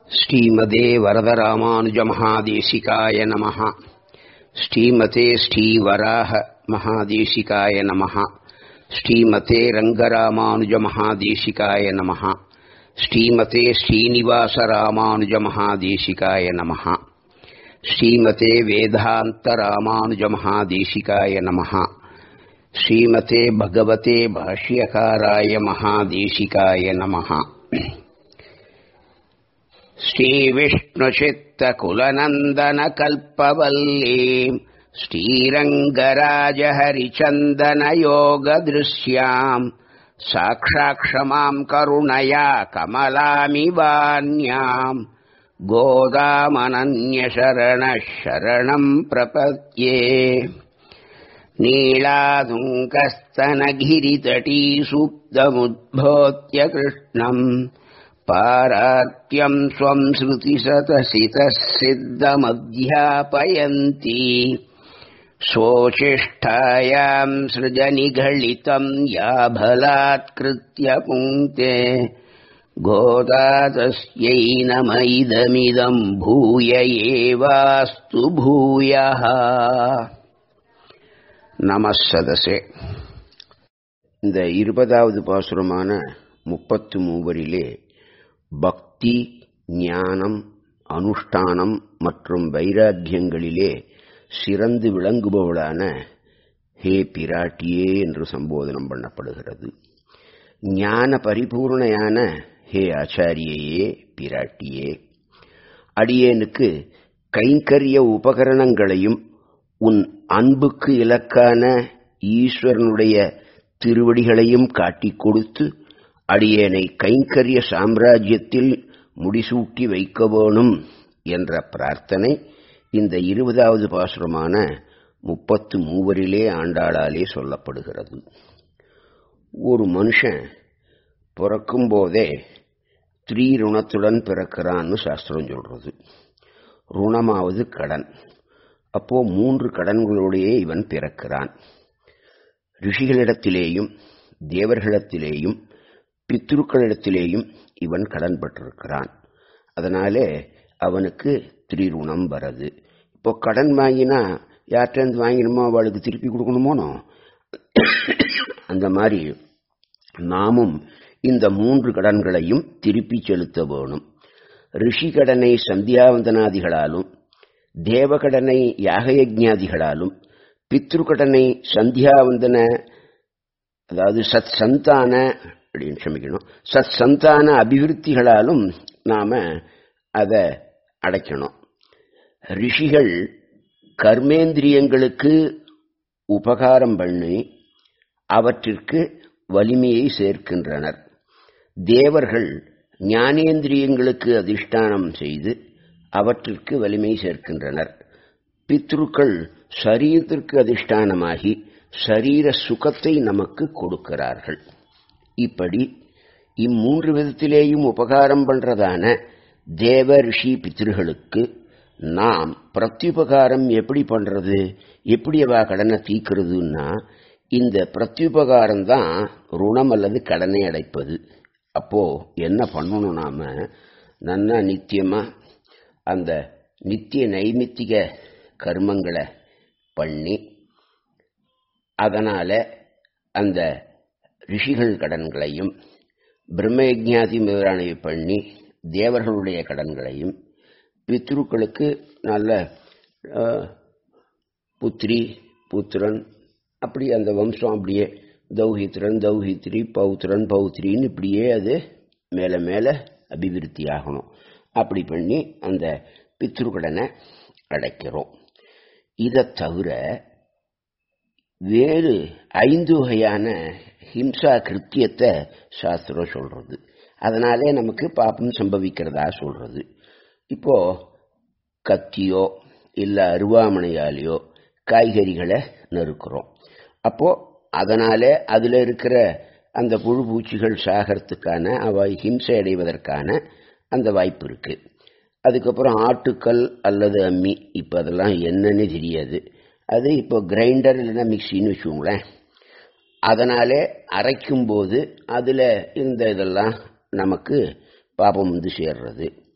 ஸ்ரீமதே வரதராமானுஜமகாதேசிகாய நமः ஸ்ரீமதே ஸ்ரீவராக மகாதேசிகாய நமः ஸ்ரீமதே ரங்கராமானுஜமகாதேசிகாய நமः ஸ்ரீமதே ஸ்ரீனிவாசராமானுஜமகாதேசிகாய நமः ஸ்ரீமதே வேதாந்தராமானுஜமகாதேசிகாய நமः ஸ்ரீமதே பகவதே பாஷ்யகாராய மகாதேசிகாய நமः श्रीविष्णुचित्तकुलनन्दनकल्पवल्लीम् श्रीरङ्गराजहरिचन्दनयोगदृश्याम् साक्षाक्षमाम् करुणया कमलामिवान्याम् गोदामनन्यशरणः शरणम् प्रपद्ये नीलादुङ्कस्तनगिरितटीसुप्तमुद्भोत्य कृष्णम् पारात्यम् स्वम् श्रुतिसतसितः सिद्धमध्यापयन्ती स्वोचिष्ठायाम् सृजनिघलितम् याभलात्कृत्य पुङ्क्ते गोदा तस्यै नम इदमिदम् भूय एवास्तु भूयः நம சதசே இந்த இருபதாவது பாசுரமான முப்பத்து மூவரிலே பக்தி ஞானம் அனுஷ்டானம் மற்றும் வைராக்கியங்களிலே சிறந்து விளங்குபவளான ஹே பிராட்டியே என்று சம்போதனம் பண்ணப்படுகிறது ஞான பரிபூர்ணையான ஹே ஆச்சாரியையே பிராட்டியே அடியேனுக்கு கைங்கரிய உபகரணங்களையும் உன் அன்புக்கு இலக்கான ஈஸ்வரனுடைய திருவடிகளையும் காட்டிக் கொடுத்து அடியேனை கைங்கரிய சாம்ராஜ்யத்தில் முடிசூட்டி வைக்க வேணும் என்ற பிரார்த்தனை இந்த இருபதாவது பாசுரமான முப்பத்து மூவரிலே ஆண்டாளாலே சொல்லப்படுகிறது ஒரு மனுஷன் பிறக்கும் போதே ருணத்துடன் பிறக்கிறான்னு சாஸ்திரம் சொல்றது ருணமாவது கடன் அப்போ மூன்று கடன்களோடையே இவன் பிறக்கிறான் ரிஷிகளிடத்திலேயும் தேவர்களிடத்திலேயும் பித்ருக்களிடத்திலேயும் இவன் கடன் பட்டிருக்கிறான் அதனாலே அவனுக்கு திரிருணம் வரது இப்போ கடன் வாங்கினா யார்கிட்ட வாங்கினமோ அவளுக்கு திருப்பி கொடுக்கணுமோனோ அந்த மாதிரி நாமும் இந்த மூன்று கடன்களையும் திருப்பி செலுத்த வேணும் ரிஷி கடனை சந்தியாவந்தனாதிகளாலும் தேவகடனை யாகயஜாதிகளாலும் பித்ருக்கடனை சந்தியாவந்தன அதாவது சத் சந்தான அப்படின்னு க்ஷமிக்கணும் சத் சந்தான அபிவிருத்திகளாலும் நாம அதை அடைக்கணும் ரிஷிகள் கர்மேந்திரியங்களுக்கு உபகாரம் பண்ணி அவற்றிற்கு வலிமையை சேர்க்கின்றனர் தேவர்கள் ஞானேந்திரியங்களுக்கு அதிஷ்டானம் செய்து அவற்றிற்கு வலிமை சேர்க்கின்றனர் பித்ருக்கள் சரீரத்திற்கு அதிஷ்டானமாகி சரீர சுகத்தை நமக்கு கொடுக்கிறார்கள் இப்படி இம்மூன்று விதத்திலேயும் உபகாரம் பண்றதான தேவ ரிஷி பித்ருகளுக்கு நாம் பிரத்யுபகாரம் எப்படி பண்றது எப்படி அவ கடனை தீக்கிறதுன்னா இந்த பிரத்யுபகாரம் தான் ருணம் அல்லது கடனை அடைப்பது அப்போ என்ன பண்ணணும் நாம நன்னா நித்தியமா அந்த நித்திய நைமித்திக கர்மங்களை பண்ணி அதனால அந்த ரிஷிகள் கடன்களையும் பிரம்மயஜாதி முதலானவை பண்ணி தேவர்களுடைய கடன்களையும் பித்ருக்களுக்கு நல்ல புத்திரி புத்திரன் அப்படி அந்த வம்சம் அப்படியே தௌஹித்ரன் தௌஹித்ரி பௌத்திரன் பௌத்ரின்னு இப்படியே அது மேலே மேலே அபிவிருத்தி ஆகணும் அப்படி பண்ணி அந்த பித்ருக்கடனை அடைக்கிறோம் இதை தவிர வேறு ஐந்து வகையான ஹிம்சா கிருத்தியத்தை சாஸ்திரம் சொல்றது அதனாலே நமக்கு பாப்பம் சம்பவிக்கிறதா சொல்றது இப்போ கத்தியோ இல்லை அருவாமனையாலேயோ காய்கறிகளை நறுக்கிறோம் அப்போ அதனால அதில் இருக்கிற அந்த புழு பூச்சிகள் சாகிறதுக்கான அவை ஹிம்சை அடைவதற்கான அந்த வாய்ப்பு இருக்கு அதுக்கப்புறம் ஆட்டுக்கல் அல்லது அம்மி இப்போ அதெல்லாம் என்னன்னு தெரியாது அது இப்போ கிரைண்டர் இல்லைன்னா மிக்சின்னு வச்சுக்கோங்களேன் அதனாலே அரைக்கும் போது அதில் இந்த இதெல்லாம் நமக்கு பாபம் வந்து சேர்றது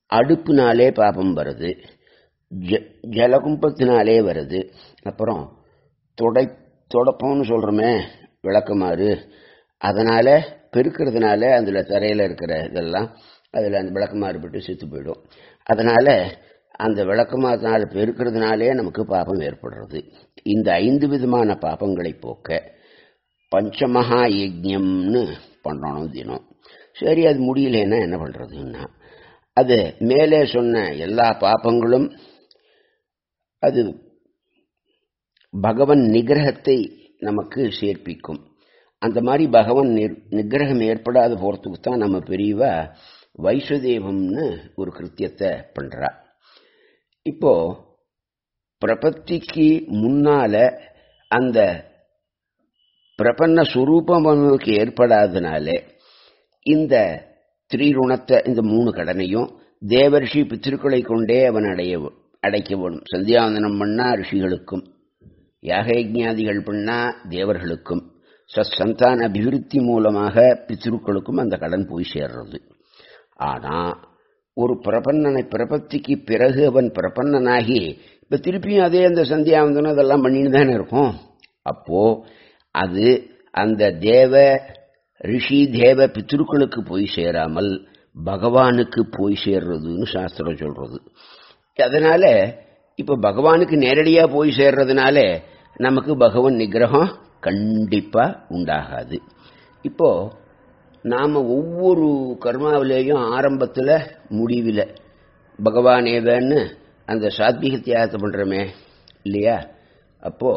அடுப்புனாலே பாபம் வருது ஜ ஜலகும்பத்தினாலே வருது அப்புறம் தொடை தொடப்பம்னு சொல்கிறோமே விளக்குமாறு அதனால் பெருக்கிறதுனால அதில் தரையில் இருக்கிற இதெல்லாம் அதில் அந்த விளக்குமாறு பட்டு செத்து போயிடும் அதனால் அந்த விளக்குமாறினால் பெருக்கிறதுனாலே நமக்கு பாபம் ஏற்படுறது இந்த ஐந்து விதமான பாபங்களை போக்க பஞ்சமகா யஜ்யம்னு பண்ணணும் தினம் சரி அது முடியலன்னா என்ன பண்ணுறதுன்னா அது மேலே சொன்ன எல்லா பாப்பங்களும் அது பகவன் நிகிரகத்தை நமக்கு சேர்ப்பிக்கும் அந்த மாதிரி பகவன் நிகிரகம் ஏற்படாத போகிறதுக்கு தான் நம்ம பெரியவா வைசுதேவம்னு ஒரு கிருத்தியத்தை பண்ணுறா இப்போ பிரபத்திக்கு முன்னால அந்த பிரபன்ன சுரூபம் அவனுக்கு ஏற்படாதனாலே இந்த திரிருணத்தை இந்த மூணு கடனையும் தேவரிஷி பித்திருக்களை கொண்டே அவன் அடைய அடைக்க வேணும் சந்தியாவந்தனம் பண்ணா ரிஷிகளுக்கும் யாகயஜாதிகள் பண்ணா தேவர்களுக்கும் சந்தான அபிவிருத்தி மூலமாக பித்திருக்களுக்கும் அந்த கடன் போய் சேர்றது ஆனா ஒரு பிரபன்னனை பிரபத்திக்கு பிறகு அவன் பிரபன்னனாகி இப்ப திருப்பியும் அதே அந்த சந்தியாவந்தனம் அதெல்லாம் பண்ணின்னு தானே இருக்கும் அப்போ அது அந்த தேவ ரிஷி தேவ பித்ருக்களுக்கு போய் சேராமல் பகவானுக்கு போய் சேர்றதுன்னு சாஸ்திரம் சொல்றது அதனால இப்ப பகவானுக்கு நேரடியா போய் சேர்றதுனால நமக்கு பகவான் நிகிரகம் கண்டிப்பா உண்டாகாது இப்போ நாம ஒவ்வொரு கர்மாவிலேயும் ஆரம்பத்துல முடிவில் பகவானேவன்னு அந்த சாத்வீக தியாகத்தை பண்றோமே இல்லையா அப்போ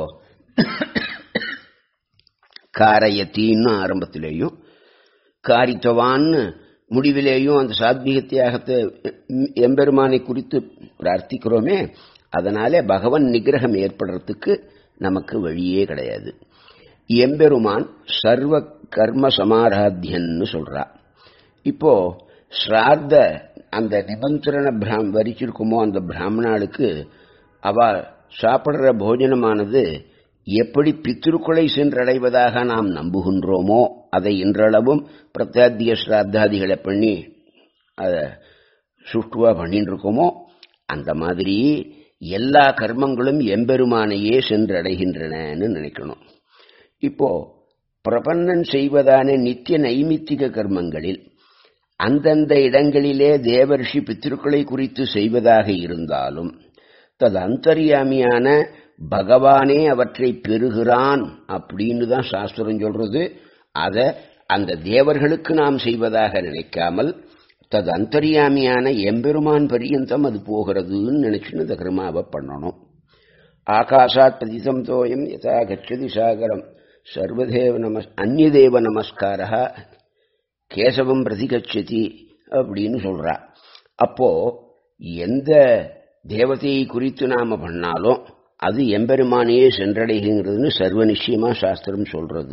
காரயத்தின்னு ஆரம்பத்திலேயும் காரித்தவான்னு முடிவிலேயும் அந்த சாத்வீக தியாகத்தை எம்பெருமானை குறித்து பிரார்த்திக்கிறோமே அதனால பகவன் நிகிரகம் ஏற்படுறதுக்கு நமக்கு வழியே கிடையாது எம்பெருமான் சர்வ கர்ம சமாராத்தியன்னு சொல்றா இப்போ ஸ்ரார்த்த அந்த நிமந்திரண பிராம் வரிச்சிருக்குமோ அந்த பிராமணாளுக்கு அவ சாப்பிடுற போஜனமானது எப்படி பித்திருக்குலை சென்றடைவதாக நாம் நம்புகின்றோமோ அதை இன்றளவும் பிரத்யாத்திய ஸ்ராத்தாதிகளை பண்ணி அதை சுற்றுவா பண்ணிட்டு இருக்கோமோ அந்த மாதிரி எல்லா கர்மங்களும் எம்பெருமானையே சென்றடைகின்றனன்னு நினைக்கணும் இப்போ பிரபன்னன் செய்வதான நித்திய நைமித்திக கர்மங்களில் அந்தந்த இடங்களிலே தேவர்ஷி பித்திருக்களை குறித்து செய்வதாக இருந்தாலும் தது அந்தரியாமியான பகவானே அவற்றை பெறுகிறான் அப்படின்னு தான் சாஸ்திரம் சொல்றது அதை அந்த தேவர்களுக்கு நாம் செய்வதாக நினைக்காமல் தது அந்தரியாமியான எம்பெருமான் பரியந்தம் அது போகிறதுன்னு நினைச்சுன்னு இந்த கர்மாவை பண்ணணும் ஆகாஷாத் பதிதம் தோயம் யதா கச்சதி சாகரம் சர்வதேவ நம அந்நதேவ நமஸ்காரா கேசவம் பிரதிகச்சதி அப்படின்னு சொல்றா அப்போ எந்த தேவதையை குறித்து நாம பண்ணாலும் அது எம்பெருமானையே சென்றடைகிறதுன்னு சர்வ நிச்சயமா சாஸ்திரம் சொல்றது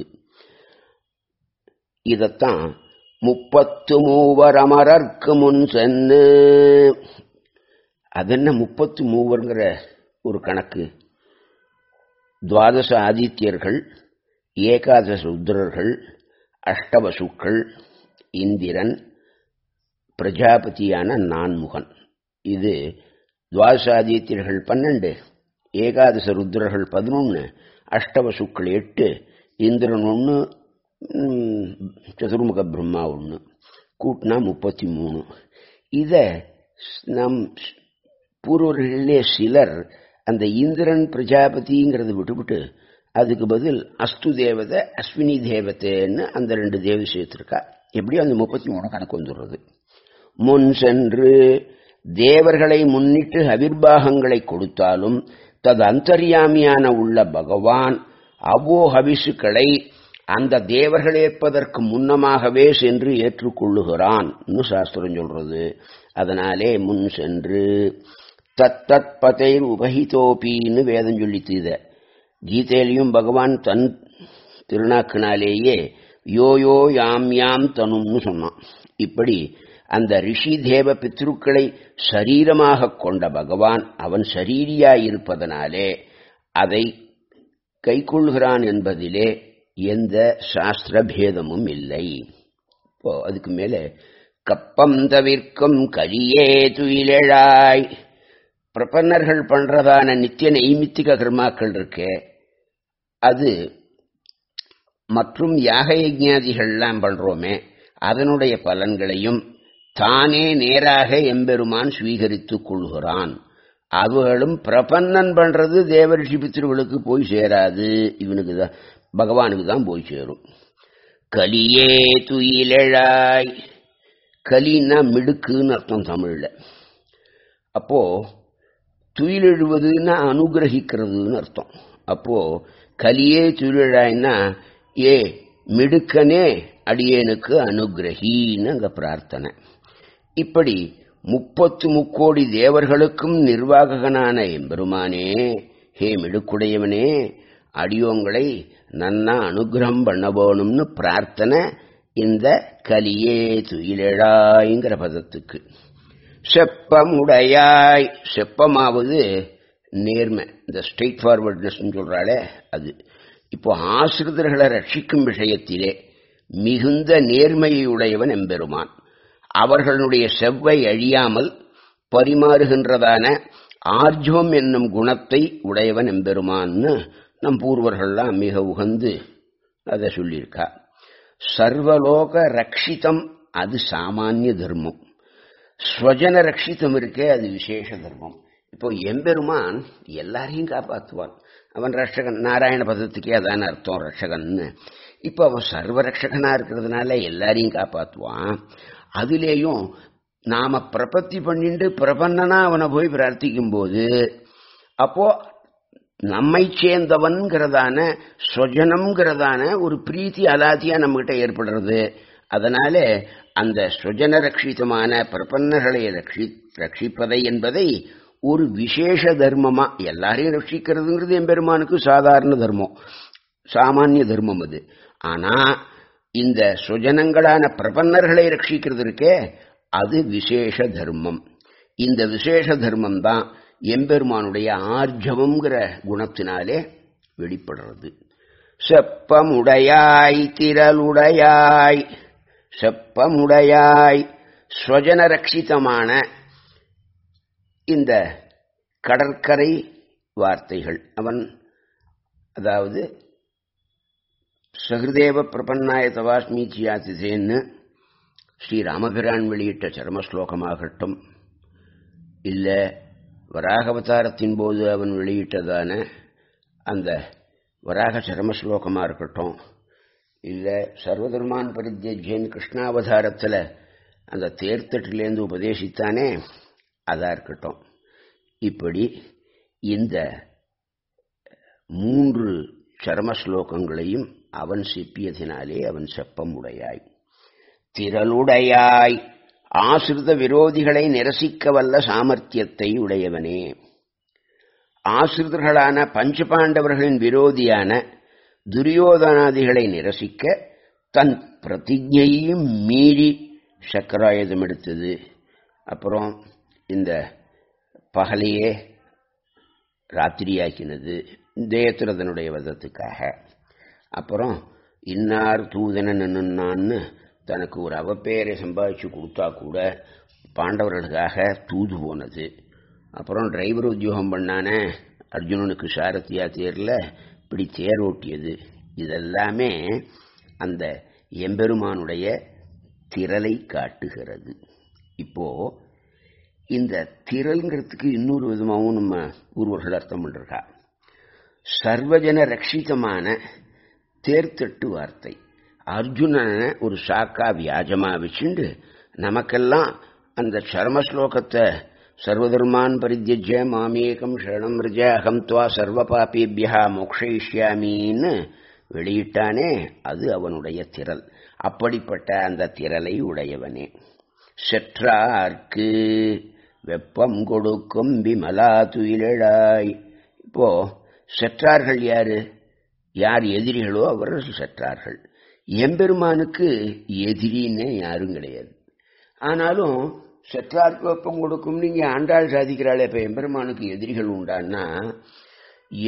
இதத்தான் முப்பத்து மூவர் அமரர்க்கு முன் சென்னு அதென்ன முப்பத்து மூவர்ங்கிற ஒரு கணக்கு துவாதச ஆதித்யர்கள் ஏகாதச ருத்ரர்கள் அஷ்டவசுக்கள் இந்திரன் பிரஜாபதியான நான்முகன் இது துவாசாதித்யர்கள் பன்னெண்டு ஏகாதச ருத்ரர்கள் பதினொன்று அஷ்டவசுக்கள் எட்டு இந்திரன் ஒன்று சதுர்முக பிரம்மா ஒன்று கூட்டினா முப்பத்தி மூணு இதை நம் பூர்வர்களே சிலர் அந்த இந்திரன் பிரஜாபதிங்கிறத விட்டுவிட்டு அதுக்கு பதில் அஸ்து தேவதை அஸ்வினி தேவதைன்னு அந்த ரெண்டு தேவதை சேர்த்திருக்கா எப்படியும் அந்த முப்பத்தி மூணு கணக்கு வந்துடுறது முன் சென்று தேவர்களை முன்னிட்டு அவிர்வாகங்களை கொடுத்தாலும் தது அந்தரியாமியான உள்ள பகவான் அவ்வோ ஹவிசுக்களை அந்த தேவர்கள் ஏற்பதற்கு முன்னமாகவே சென்று ஏற்றுக்கொள்ளுகிறான் சாஸ்திரம் சொல்றது அதனாலே முன் சென்று தத் தத் பதை உபஹிதோபின்னு வேதம் சொல்லித்து இத கீதையிலையும் பகவான் தன் திருநாக்கினாலேயே யோ யோ யாம் யாம் தனும்னு சொன்னான் இப்படி அந்த ரிஷி தேவ பித்ருக்களை சரீரமாக கொண்ட பகவான் அவன் சரீரியாயிருப்பதனாலே அதை கைக்கொள்கிறான் என்பதிலே எந்த சாஸ்திர பேதமும் இல்லை இப்போ அதுக்கு மேலே கப்பம் தவிர்க்கும் கரியே துயிலெழாய் பிரபன்னர்கள் பண்றதான நித்திய நைமித்திக கர்மாக்கள் இருக்கே அது மற்றும் யாக யஜ்ஞாதிகள்லாம் பண்றோமே அதனுடைய பலன்களையும் தானே நேராக எம்பெருமான் ஸ்வீகரித்துக் கொள்கிறான் அவர்களும் பிரபன்னன் பண்றது தேவரிஷி பித்திருவுகளுக்கு போய் சேராது இவனுக்கு தான் பகவானுக்கு தான் போய் சேரும் கலியே துயிலெழாய் கலின்னா மிடுக்குன்னு அர்த்தம் தமிழ்ல அப்போ துயிலெழுவதுன்னா அனுகிரகிக்கிறதுன்னு அர்த்தம் அப்போ கலியே துயிலெழாய்னா ஏ மிடுக்கனே அடியேனுக்கு அனுகிரகின்னு அங்க பிரார்த்தனை இப்படி முப்பத்து முக்கோடி தேவர்களுக்கும் நிர்வாககனான எம்பெருமானே ஹே மிடுக்குடையவனே அடியோங்களை நன்னா அனுகிரகம் பண்ண போகணும்னு பிரார்த்தனை இந்த கலியே துயிலெழாய்ங்கிற பதத்துக்கு செப்பமுடையாய் செப்பமாவது நேர்மை இந்த ஸ்ட்ரெயிட் ஃபார்வர்ட்னஸ் சொல்றாளே அது இப்போ ஆசிரிதர்களை ரட்சிக்கும் விஷயத்திலே மிகுந்த நேர்மையை உடையவன் எம்பெருமான் அவர்களுடைய செவ்வை அழியாமல் பரிமாறுகின்றதான ஆர்ஜவம் என்னும் குணத்தை உடையவன் எம்பெருமான்னு நம் பூர்வர்கள்லாம் மிக உகந்து அதை சொல்லியிருக்கா சர்வலோக ரட்சிதம் அது சாமானிய தர்மம் ஸ்வஜன ரட்சிதம் இருக்கே அது விசேஷ தர்மம் இப்போ எம்பெருமான் எல்லாரையும் காப்பாற்றுவான் அவன் ரட்சகன் நாராயண பதத்துக்கே அதான அர்த்தம் ரட்சகன்னு இப்போ அவன் சர்வ ரட்சகனா இருக்கிறதுனால எல்லாரையும் காப்பாற்றுவான் அதுலேயும் நாம பிரபத்தி பண்ணிட்டு பிரபன்னனா அவனை போய் பிரார்த்திக்கும் போது அப்போ நம்மை சேர்ந்தவன்கிறதான ஸ்வஜனம்ங்கிறதான ஒரு பிரீத்தி அலாதியா நம்மகிட்ட ஏற்படுறது அதனால அந்த ஸ்வஜன ரட்சிதமான பிரபன்னர்களை ரட்சி ரட்சிப்பதை என்பதை ஒரு விசேஷ தர்மமா எல்லாரையும் ரட்சிக்கிறதுங்கிறது எம்பெருமானுக்கு சாதாரண தர்மம் சாமானிய தர்மம் அது ஆனா இந்த சுஜனங்களான பிரபன்னர்களை ரட்சிக்கிறது இருக்கே அது விசேஷ தர்மம் இந்த விசேஷ தர்மம் தான் எம்பெருமானுடைய ஆர்ஜவம்ங்கிற குணத்தினாலே வெளிப்படுறது செப்பமுடையாய் திரளுடையாய் செப்பமுடையாய் ஸ்வஜன ரட்சிதமான இந்த கடற்கரை வார்த்தைகள் அவன் அதாவது சகிருதேவ பிரபன்னாய தவாஸ்மீச்சியாதிதேன்னு ஸ்ரீ ராமபிரான் வெளியிட்ட சரம ஸ்லோகமாகட்டும் இல்லை வராகவதாரத்தின் போது அவன் வெளியிட்டதான அந்த வராக சரம ஸ்லோகமாக இருக்கட்டும் இல்லை சர்வதர்மான் பரித்தியஜன் கிருஷ்ணாவதாரத்தில் அந்த தேர்த்தட்டிலேருந்து உபதேசித்தானே அதா இருக்கட்டும் இப்படி இந்த மூன்று சரம ஸ்லோகங்களையும் அவன் சிப்பியதினாலே அவன் செப்பமுடையாய் திரளுடையாய் ஆசிரித விரோதிகளை நிரசிக்க வல்ல சாமர்த்தியத்தை உடையவனே ஆசிரிதர்களான பஞ்சபாண்டவர்களின் விரோதியான துரியோதனாதிகளை நிரசிக்க தன் பிரதிஜையையும் மீறி சக்கராயுதம் எடுத்தது அப்புறம் இந்த பகலையே ராத்திரியாக்கினது தேயத்திரதனுடைய வதத்துக்காக அப்புறம் இன்னார் தூதனன்னு தனக்கு ஒரு அவப்பேரை சம்பாதிச்சு கொடுத்தா கூட பாண்டவர்களுக்காக தூது போனது அப்புறம் டிரைவர் உத்தியோகம் பண்ணானே அர்ஜுனனுக்கு சாரத்தியா தேரில் இப்படி தேர் ஓட்டியது இதெல்லாமே அந்த எம்பெருமானுடைய திரளை காட்டுகிறது இப்போ இந்த திரள்ங்கிறதுக்கு இன்னொரு விதமாகவும் நம்ம பூர்வர்கள் அர்த்தம் பண்ணிருக்கா சர்வஜன ரட்சிதமான தேர்த்தட்டு வார்த்தை அர்ஜுனனை ஒரு சாக்கா வியாஜமா வச்சுண்டு நமக்கெல்லாம் அந்த சர்ம ஸ்லோகத்தை சர்வதர்மான் பரித்தியஜ மாமேகம் சரணம் ரிஜ அகம் துவா சர்வ பாபிபியா மோக்ஷயிஷ்யாமின்னு வெளியிட்டானே அது அவனுடைய திரள் அப்படிப்பட்ட அந்த திரளை உடையவனே செற்றார்க்கு வெப்பம் கொடுக்கும் விமலா துயிலழாய் இப்போ செற்றார்கள் யாரு யார் எதிரிகளோ அவர்கள் செற்றார்கள் எம்பெருமானுக்கு எதிரின்னே யாரும் கிடையாது ஆனாலும் செற்றார்க்கு வெப்பம் கொடுக்கும் நீங்க ஆண்டாள் சாதிக்கிறாளே இப்ப எம்பெருமானுக்கு எதிரிகள் உண்டான்னா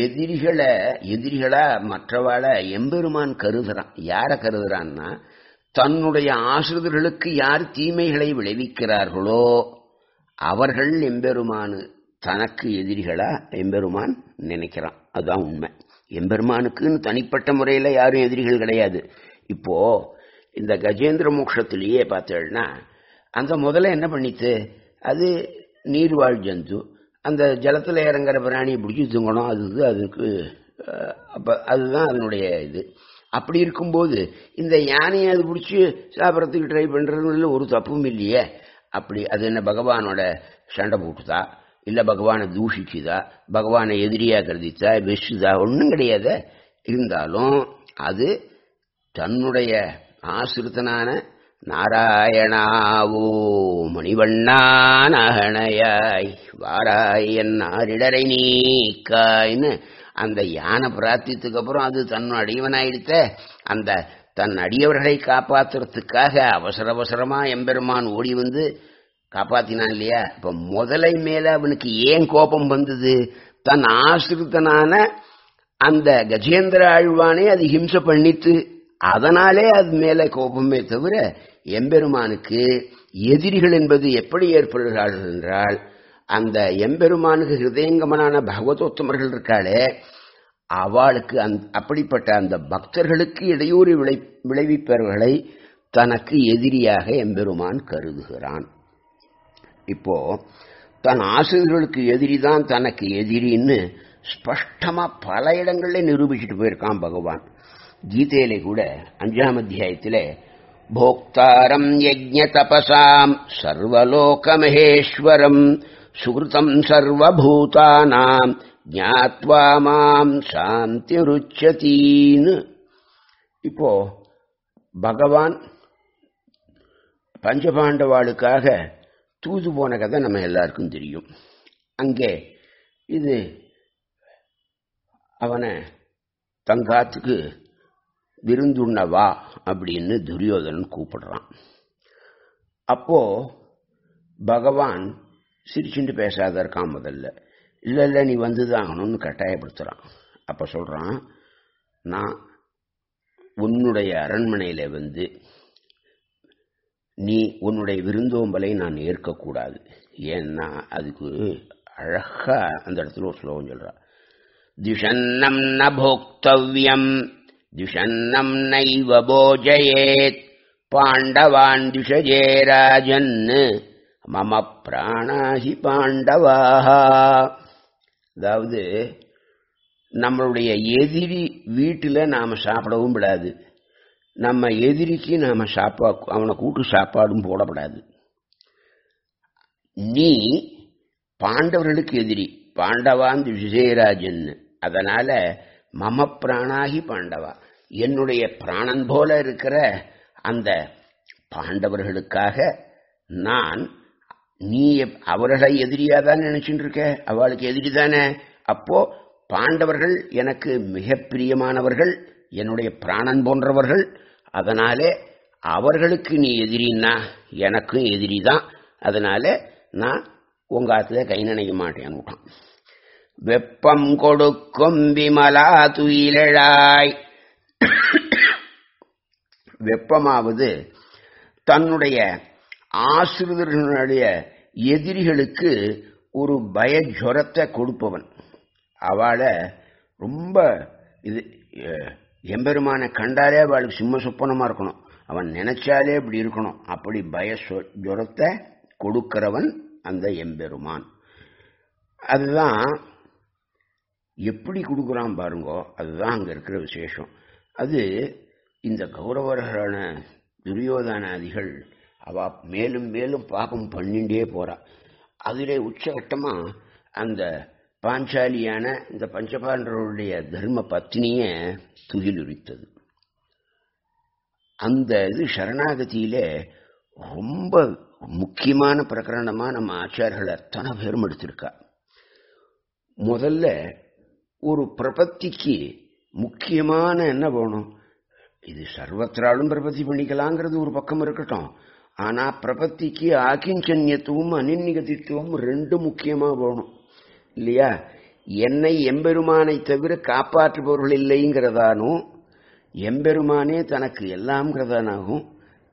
எதிரிகளை எதிரிகளா மற்றவாளை எம்பெருமான் கருதுறான் யார கருதுறான்னா தன்னுடைய ஆசிரியர்களுக்கு யார் தீமைகளை விளைவிக்கிறார்களோ அவர்கள் எம்பெருமானு தனக்கு எதிரிகளா எம்பெருமான் நினைக்கிறான் அதுதான் உண்மை எம்பெருமானுக்குன்னு தனிப்பட்ட முறையில் யாரும் எதிரிகள் கிடையாது இப்போ இந்த கஜேந்திர மோட்சத்திலேயே பார்த்தேன்னா அந்த முதல்ல என்ன பண்ணித்து அது நீர்வாழ் ஜந்து அந்த ஜலத்தில் இறங்குற பிராணியை பிடிச்சி தூங்கணும் அது அதுக்கு அப்போ அதுதான் அதனுடைய இது அப்படி இருக்கும்போது இந்த யானையை அது பிடிச்சி சாப்பிட்றதுக்கு ட்ரை பண்ணுறதுல ஒரு தப்பும் இல்லையே அப்படி அது என்ன பகவானோட சண்டை போட்டுதா இல்லை பகவானை தூஷிச்சுதா பகவானை எதிரியா கருதிச்சா வெச்சுதா ஒன்றும் கிடையாது இருந்தாலும் அது தன்னுடைய ஆசிரித்தனான நாராயணாவோ மணிவண்ணானகணையாய் வாராய் என் ஆரிடரை நீக்காய்னு அந்த யானை பிரார்த்தித்துக்கு அப்புறம் அது தன் அடியவனாயிடுத்த அந்த தன் அடியவர்களை காப்பாத்துறதுக்காக அவசர அவசரமா எம்பெருமான் ஓடி வந்து காப்பாத்தினான் இல்லையா இப்ப முதலை மேல அவனுக்கு ஏன் கோபம் வந்தது தன் ஆசிரித்தனான அந்த கஜேந்திர ஆழ்வானே அது ஹிம்சை பண்ணித்து அதனாலே அது மேல கோபமே தவிர எம்பெருமானுக்கு எதிரிகள் என்பது எப்படி ஏற்படுகிறார்கள் என்றால் அந்த எம்பெருமானுக்கு ஹிருதயங்கமனான பகவதோத்தமர்கள் இருக்காளே அவளுக்கு அந் அப்படிப்பட்ட அந்த பக்தர்களுக்கு இடையூறு விளை விளைவிப்பவர்களை தனக்கு எதிரியாக எம்பெருமான் கருதுகிறான் இப்போ தன் ஆசிரியர்களுக்கு எதிரிதான் தனக்கு எதிரின்னு ஸ்பஷ்டமா பல இடங்கள்ல நிரூபிச்சுட்டு போயிருக்கான் பகவான் கீதையிலே கூட அஞ்சாம் அத்தியாயத்திலே போக்தாரம் யஜ்ஞ தபசாம் சர்வலோக மகேஸ்வரம் சுகிருதம் சர்வபூதானாம் ஞாத்வா மாம் சாந்தி ருச்சதீன்னு இப்போ பகவான் பஞ்சபாண்டவாளுக்காக தூது போன கதை நம்ம எல்லாருக்கும் தெரியும் அங்கே இது அவனை தங்காத்துக்கு விருந்துண்ண வா அப்படின்னு துரியோதனன் கூப்பிடுறான் அப்போ பகவான் சிரிச்சுட்டு பேசாத இருக்கான் முதல்ல இல்லை இல்லை நீ வந்துதான் ஆகணும்னு கட்டாயப்படுத்துகிறான் அப்போ சொல்கிறான் நான் உன்னுடைய அரண்மனையில் வந்து நீ உன்னுடைய விருந்தோம்பலை நான் ஏற்கக்கூடாது ஏன்னா அதுக்கு அழகா அந்த இடத்துல ஒரு ஸ்லோகம் சொல்றா திஷன்னம் ந போக்தவ்யம் திஷன்னம் நைவ போஜயேத் பாண்டவான் திஷஜே ராஜன் மம பிராணாஹி பாண்டவாஹா அதாவது நம்மளுடைய எதிரி வீட்டில் நாம் சாப்பிடவும் விடாது நம்ம எதிரிக்கு நாம சாப்பா அவனை கூட்டு சாப்பாடும் போடப்படாது நீ பாண்டவர்களுக்கு எதிரி பாண்டவான் விஜயராஜன் அதனால மம பிராணாகி பாண்டவா என்னுடைய பிராணன் போல இருக்கிற அந்த பாண்டவர்களுக்காக நான் நீ அவர்களை எதிரியா தான் நினைச்சுட்டு இருக்க அவளுக்கு எதிரி தானே அப்போ பாண்டவர்கள் எனக்கு மிக பிரியமானவர்கள் என்னுடைய பிராணன் போன்றவர்கள் அதனாலே அவர்களுக்கு நீ எதிரின்னா எனக்கும் எதிரி தான் அதனால நான் உங்க ஆத்துல கை நினைக்க மாட்டேன்னு விட்டான் வெப்பம் கொடுக்கும் விமலா துயிலழாய் வெப்பமாவது தன்னுடைய ஆசிரியர்களுடைய எதிரிகளுக்கு ஒரு பயஜுரத்தை கொடுப்பவன் அவளை ரொம்ப இது எம்பெருமான கண்டாலே அவளுக்கு சிம்ம சொப்பனமா இருக்கணும் அவன் நினைச்சாலே அப்படி இருக்கணும் அப்படி பய ஜுரத்தை கொடுக்கிறவன் அந்த எம்பெருமான் அதுதான் எப்படி கொடுக்குறான் பாருங்கோ அதுதான் அங்க இருக்கிற விசேஷம் அது இந்த கௌரவர்களான துரியோதனாதிகள் அவ மேலும் மேலும் பாகம் பண்ணிண்டே போறா அதிலே உச்சகட்டமா அந்த பாஞ்சாலியான இந்த பஞ்சபாண்டவருடைய தர்ம பத்னிய துகிலுரித்தது அந்த இது சரணாகதியில ரொம்ப முக்கியமான பிரகரணமா நம்ம ஆச்சார்கள் அத்தனை பேரும் எடுத்திருக்கா முதல்ல ஒரு பிரபத்திக்கு முக்கியமான என்ன வேணும் இது சர்வத்திராலும் பிரபத்தி பண்ணிக்கலாங்கிறது ஒரு பக்கம் இருக்கட்டும் ஆனா பிரபத்திக்கு ஆக்கிஞ்சன்யத்துவம் அனிநிகதித்துவம் ரெண்டு முக்கியமா வேணும் இல்லையா என்னை எம்பெருமானை தவிர காப்பாற்றுபவர்கள் இல்லைங்கிறதானும் எம்பெருமானே தனக்கு எல்லாம்ங்கிறதானாகும்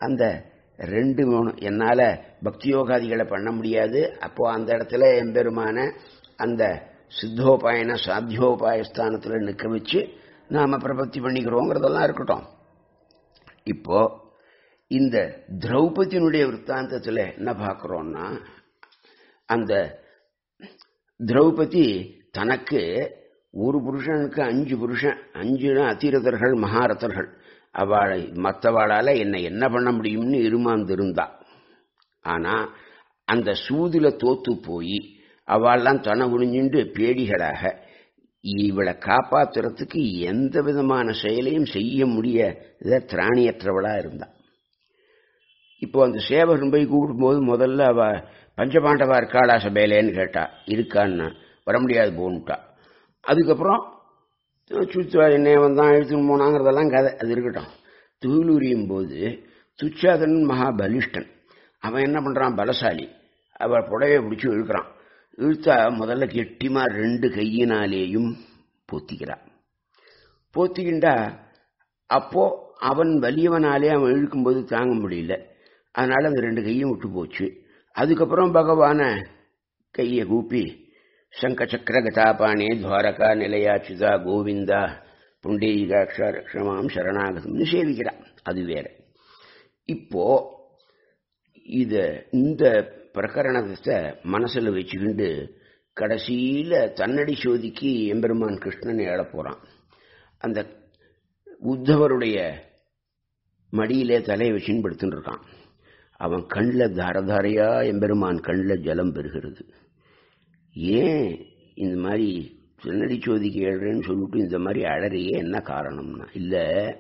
அந்த ரெண்டு மூணு என்னால் பக்தி யோகாதிகளை பண்ண முடியாது அப்போ அந்த இடத்துல எம்பெருமான அந்த சித்தோபாயன சாத்தியோபாய ஸ்தானத்தில் நிற்க வச்சு நாம் பிரபத்தி பண்ணிக்கிறோங்கிறதெல்லாம் இருக்கட்டும் இப்போ இந்த திரௌபதியினுடைய விற்த்தாந்தத்தில் என்ன பார்க்குறோம்னா அந்த திரௌபதி தனக்கு ஒரு புருஷனுக்கு அஞ்சு புருஷன் அஞ்சுனா அத்திரதர்கள் மகாரதர்கள் அவளை மற்றவாளால் என்னை என்ன பண்ண முடியும்னு இருமாந்திருந்தா ஆனா அந்த சூதுல தோத்து போய் அவள்லாம் தன குனிஞ்சுண்டு பேடிகளாக இவளை காப்பாத்துறதுக்கு எந்த விதமான செயலையும் செய்ய முடிய திராணியற்றவளா இருந்தா இப்போ அந்த சேவகன் போய் கூப்பிடும்போது முதல்ல அவ பஞ்சபாண்டவா இருக்காளா சபையிலேன்னு கேட்டா இருக்கான்னா வர முடியாது போன்ட்டா அதுக்கப்புறம் சுத்தா என்ன வந்தான் எழுத்துன்னு போனாங்கிறதெல்லாம் கதை அது இருக்கட்டும் துயிலுரியும் போது துச்சாதன் மகா பலிஷ்டன் அவன் என்ன பண்றான் பலசாலி அவள் புடவையை பிடிச்சி இழுக்கிறான் இழுத்தா முதல்ல கெட்டிமா ரெண்டு கையினாலேயும் பொத்திக்கிறான் போத்திக்கிண்டா அப்போ அவன் வலியவனாலே அவன் இழுக்கும்போது தாங்க முடியல அதனால அந்த ரெண்டு கையும் விட்டு போச்சு அதுக்கப்புறம் பகவான கையை கூப்பி சங்கச்சக்கர கதாபானே துவாரகா நிலையாச்சுதா கோவிந்தா புண்டீகாட்சா ரக்ஷமாம் சரணாகதம்னு சேவிக்கிறான் அது வேற இப்போ இத இந்த பிரகரணத்தை மனசுல வச்சுக்கிண்டு கடைசியில தன்னடி சோதிக்கு எம்பெருமான் கிருஷ்ணன் ஏழ போறான் அந்த உத்தவருடைய மடியிலே தலையை வச்சுன்னு படுத்துட்டு இருக்கான் அவன் கண்ணில் தாரதாரையா எம்பெருமான் கண்ணில் ஜலம் பெறுகிறது ஏன் இந்த மாதிரி திருநடி சோதிக்கு ஏழுறேன்னு சொல்லிட்டு இந்த மாதிரி அழறையே என்ன காரணம்னா இல்ல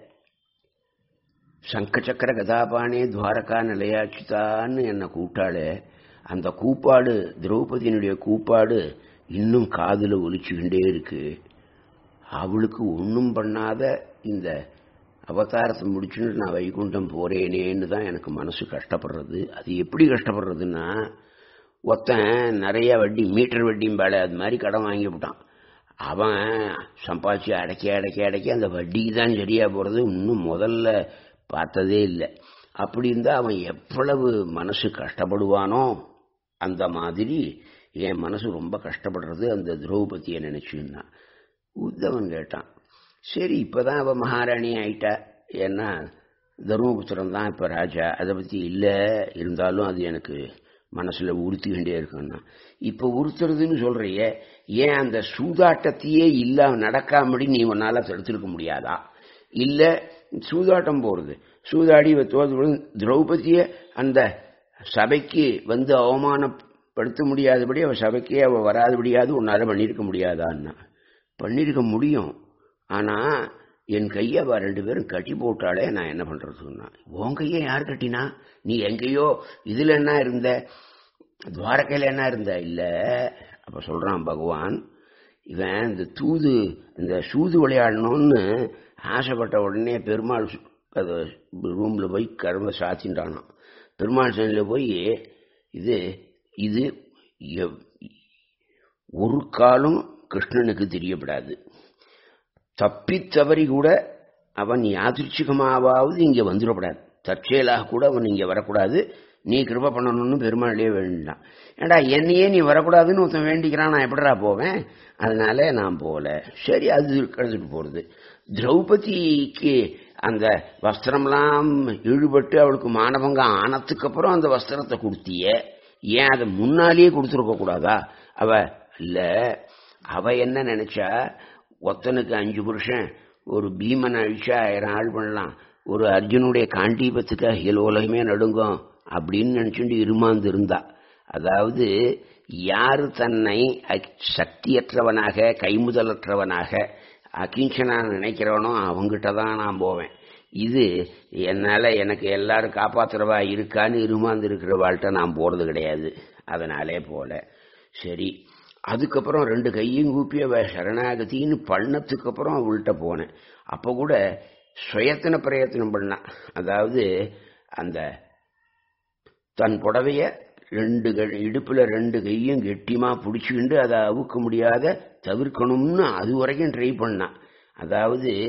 சங்கச்சக்கர கதாபானே துவாரகா நிலையாச்சுதான்னு என்னை கூட்டாளே அந்த கூப்பாடு திரௌபதியினுடைய கூப்பாடு இன்னும் காதுல ஒலிச்சுக்கிண்டே இருக்கு அவளுக்கு ஒன்றும் பண்ணாத இந்த அவதாரத்தை முடிச்சுன்னு நான் வைகுண்டம் போறேனேன்னு தான் எனக்கு மனசு கஷ்டப்படுறது அது எப்படி கஷ்டப்படுறதுன்னா ஒருத்தன் நிறைய வட்டி மீட்டர் வட்டியும் பேட அது மாதிரி கடன் வாங்கி விட்டான் அவன் சம்பாதிச்சு அடைக்க அடைக்க அடைக்க அந்த வட்டிக்கு தான் சரியா போறது இன்னும் முதல்ல பார்த்ததே இல்லை அப்படி இருந்தால் அவன் எவ்வளவு மனசு கஷ்டப்படுவானோ அந்த மாதிரி என் மனசு ரொம்ப கஷ்டப்படுறது அந்த திரௌபதியை நினைச்சுன்னா உத்தவன் கேட்டான் சரி இப்பதான் அவ மகாராணி ஆயிட்டா ஏன்னா தர்மபுத்திரன் தான் இப்ப ராஜா அதை பத்தி இல்ல இருந்தாலும் அது எனக்கு மனசுல உறுத்திக்கிட்டே இருக்குன்னா இப்ப உறுத்துறதுன்னு சொல்றிய ஏன் அந்த சூதாட்டத்தையே இல்ல நடக்காமடி நீ உன்னால தடுத்திருக்க முடியாதா இல்ல சூதாட்டம் போறது சூதாடி தோது திரௌபதிய அந்த சபைக்கு வந்து அவமானப்படுத்த முடியாதபடி அவ சபைக்கே அவ வராதபடியாவது உன்னால பண்ணியிருக்க முடியாதான்னா பண்ணியிருக்க முடியும் ஆனா என் கையை அவ ரெண்டு பேரும் கட்டி போட்டாலே நான் என்ன பண்றதுன்னா உன் கையை யார் கட்டினா நீ எங்கேயோ இதுல என்ன இருந்த துவாரக்கையில என்ன இருந்த இல்ல அப்ப சொல்றான் பகவான் இவன் இந்த தூது இந்த சூது விளையாடணும்னு ஆசைப்பட்ட உடனே பெருமாள் அது ரூம்ல போய் கரும்ப சாத்தின்றானான் பெருமாள் சனில போய் இது இது ஒரு காலம் கிருஷ்ணனுக்கு தெரியப்படாது தப்பி தவறி கூட அவன் யாதிர்ச்சிகமாவது இங்க வந்துடக்கூடாது தற்செயலாக கூட அவன் இங்க வரக்கூடாது நீ கிருப பண்ணணும்னு பெருமாளே வேண்டாம் ஏண்டா என்னையே நீ வரக்கூடாதுன்னு ஒருத்தன் வேண்டிக்கிறான் நான் எப்படிடா போவேன் அதனால நான் போகல சரி அது கழுத்துட்டு போறது திரௌபதிக்கு அந்த வஸ்திரம்லாம் இழுபட்டு அவளுக்கு மானபங்கம் ஆனதுக்கு அப்புறம் அந்த வஸ்திரத்தை கொடுத்திய ஏன் அதை முன்னாலேயே கொடுத்துருக்க கூடாதா அவ இல்ல அவ என்ன நினைச்சா ஒத்தனுக்கு அஞ்சு புருஷன் ஒரு பீமன் அழிச்சா ஆயிரம் ஆள் பண்ணலாம் ஒரு அர்ஜுனுடைய காண்டீபத்துக்கு அகில உலகமே நடுங்கும் அப்படின்னு நினைச்சுட்டு இருமாந்து இருந்தா அதாவது யாரு தன்னை சக்தியற்றவனாக கைமுதலற்றவனாக அகிஞ்சனா நினைக்கிறவனோ அவங்கிட்ட தான் நான் போவேன் இது என்னால எனக்கு எல்லாரும் காப்பாத்துறவா இருக்கான்னு இருமாந்து இருக்கிறவாள்கிட்ட நான் போறது கிடையாது அதனாலே போல சரி அதுக்கப்புறம் ரெண்டு கையும் கூப்பி அவ சரணாகதின்னு பண்ணதுக்கு அப்புறம் அவள்கிட்ட போனேன் அப்போ கூட சுயத்தன பிரயத்தனம் பண்ணான் அதாவது அந்த தன் புடவைய ரெண்டு இடுப்புல ரெண்டு கையும் கெட்டிமா பிடிச்சிக்கிண்டு அதை அவுக்க முடியாத தவிர்க்கணும்னு அது வரைக்கும் ட்ரை பண்ணான் அதாவது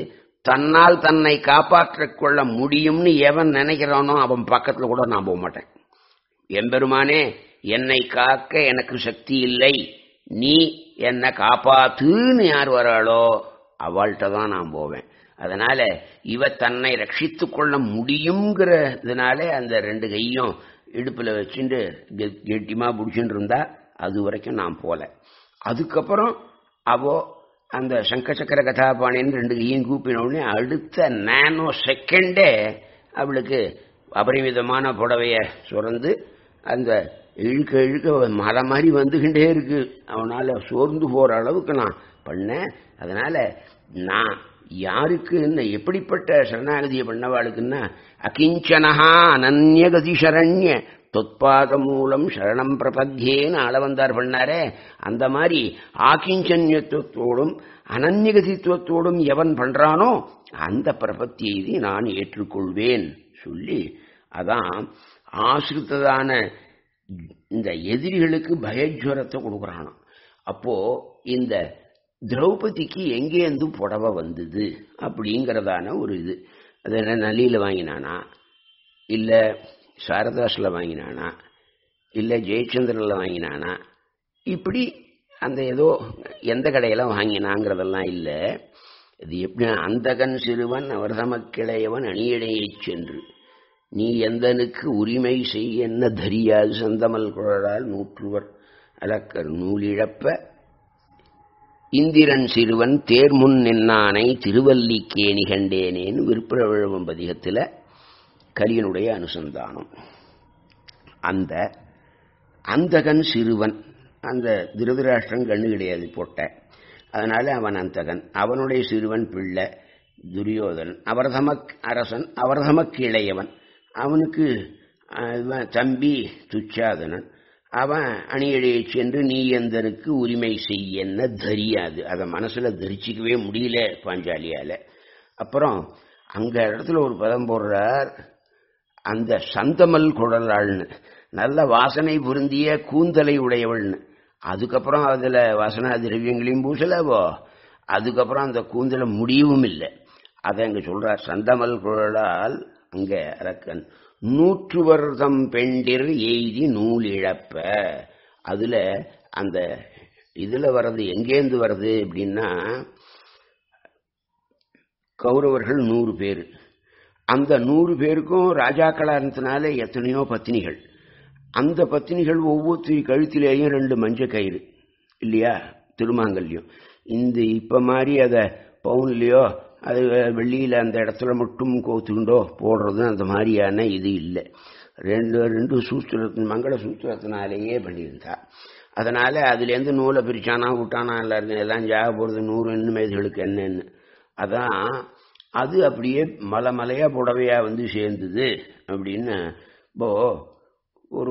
தன்னால் தன்னை காப்பாற்றிக் கொள்ள முடியும்னு எவன் நினைக்கிறானோ அவன் பக்கத்துல கூட நான் போக மாட்டேன் எம்பெருமானே என்னை காக்க எனக்கு சக்தி இல்லை நீ என்னை காப்பாத்துன்னு யார் வராளோ அவள்கிட்ட தான் நான் போவேன் அதனால இவ தன்னை ரட்சித்துக் கொள்ள முடியுங்கிற இதனால அந்த ரெண்டு கையும் இடுப்புல வச்சுட்டு கெ- கெட்டிமா பிடிச்சுட்டு இருந்தா அது வரைக்கும் நான் போல அதுக்கப்புறம் அவோ அந்த சங்க சக்கர கதாபாணின்னு ரெண்டு கையும் கூப்பின உடனே அடுத்த நானோ செகண்டே அவளுக்கு அபரிமிதமான புடவைய சுரந்து அந்த இழுக்க இழுக்க மலை மாதிரி வந்துகிட்டே இருக்கு அவனால சோர்ந்து போற அளவுக்கு நான் பண்ணேன் அதனால நான் யாருக்கு என்ன எப்படிப்பட்ட சரணாகதியை பண்ணவாளுக்குன்னா அகிஞ்சனஹா அனன்யகதி சரண்ய தொத்பாத மூலம் சரணம் பிரபத்தியேன்னு அளவந்தார் பண்ணாரே அந்த மாதிரி ஆகிஞ்சன்யத்துவத்தோடும் அனன்யகதித்துவத்தோடும் எவன் பண்றானோ அந்த பிரபத்தியை நான் ஏற்றுக்கொள்வேன் சொல்லி அதான் ஆசிரித்ததான இந்த எதிரிகளுக்கு பயஜ்வரத்தை கொடுக்குறானாம் அப்போ இந்த திரௌபதிக்கு எங்கேருந்து புடவை வந்தது அப்படிங்கிறதான ஒரு இது அது என்ன நலியில் வாங்கினானா இல்லை சாரதாஸில் வாங்கினானா இல்லை ஜெயச்சந்திரனில் வாங்கினானா இப்படி அந்த ஏதோ எந்த கடையில வாங்கினாங்கிறதெல்லாம் இல்லை இது எப்படி அந்தகன் சிறுவன் அவர் தமக்கிளையவன் அணியடையைச் சென்று நீ எந்தனுக்கு உரிமை செய் என்ன தரியாது செந்தமல் குழலால் நூற்றுவர் அலக்கர் நூலிழப்ப இந்திரன் சிறுவன் தேர்முன் நின்னானை திருவல்லிக்கேணி கண்டேனேன்னு விருப்பழவம் பதிகத்தில் கலியனுடைய அனுசந்தானம் அந்த அந்தகன் சிறுவன் அந்த திருதராஷ்டிரன் கண்ணு கிடையாது போட்ட அதனால அவன் அந்தகன் அவனுடைய சிறுவன் பிள்ளை துரியோதன் அவர்தமக் அரசன் அவர்தமக்கு இளையவன் அவனுக்கு அஹ், இவன் தம்பி துச்சாதனன் அவன் அணியடியை சென்று நீ எந்தனுக்கு உரிமை செய்ய என்ன தெரியாது அதை மனசுல தரிச்சிக்கவே முடியல பாஞ்சாலியால அப்புறம் அங்க இடத்துல ஒரு பதம் போடுறார் அந்த சந்தமல் குழலாள்னு நல்ல வாசனை பொருந்திய கூந்தலை உடையவள்னு அதுக்கப்புறம் அதுல வாசனா திரவியங்களையும் பூசலவோ அதுக்கப்புறம் அந்த கூந்தல முடியவும் இல்லை அதை அங்க சொல்றார் சந்தமல் குழலால் அங்க அரக்கன் நூற்று வருடம் பெண்டிர் எய்தி நூல் இழப்ப அதுல அந்த இதுல வர்றது எங்கேருந்து வருது அப்படின்னா கௌரவர்கள் நூறு பேர் அந்த நூறு பேருக்கும் ராஜாக்களா இருந்ததுனால எத்தனையோ பத்தினிகள் அந்த பத்தினிகள் ஒவ்வொருத்தரி கழுத்திலேயும் ரெண்டு மஞ்ச கயிறு இல்லையா திருமாங்கல்யம் இந்த இப்ப மாதிரி அதை பவுன்லயோ அது வெள்ளியில அந்த இடத்துல மட்டும் கோத்துக்கிண்டோ போடுறது அந்த மாதிரியான இது இல்லை ரெண்டு ரெண்டு சூத்திரத்தின் மங்கள சூத்திரத்தினாலேயே பண்ணியிருந்தா அதனால அதுலேருந்து நூலை பிரிச்சானா விட்டானா எல்லாருக்கும் எல்லாம் ஜாக போகிறது நூறு இன்னும் இதுகளுக்கு என்னன்னு அதான் அது அப்படியே மலை மலையா புடவையா வந்து சேர்ந்தது அப்படின்னு இப்போ ஒரு